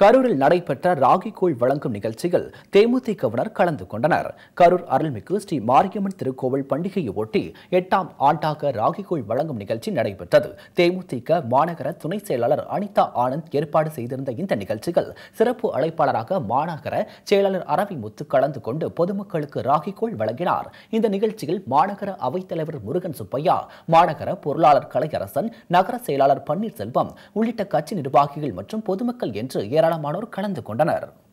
கரூரில் நடைபெற்ற ராகி கூழ் வழங்கும் நிகழ்ச்சியில் தேமுதிகவினர் கலந்து கொண்டனர் கரூர் அருள்மிகு ஸ்ரீ மாரியம்மன் திருக்கோவில் பண்டிகையை ஒட்டி எட்டாம் ஆண்டாக ராகி கூழ் வழங்கும் நிகழ்ச்சி நடைபெற்றது தேமுதிக மாநகர துணை செயலாளர் அனிதா ஆனந்த் ஏற்பாடு செய்திருந்த இந்த நிகழ்ச்சிகள் சிறப்பு அழைப்பாளராக மாநகர செயலாளர் அரவி முத்து கலந்து கொண்டு பொதுமக்களுக்கு ராகி கூழ் வழங்கினார் இந்த நிகழ்ச்சியில் மாநகர அவைத்தலைவர் முருகன் சுப்பையா மாநகர பொருளாளர் கலையரசன் நகர செயலாளர் பன்னீர்செல்வம் உள்ளிட்ட கட்சி நிர்வாகிகள் மற்றும் பொதுமக்கள் என்று ஏராளமானோர் கலந்து கொண்டனர்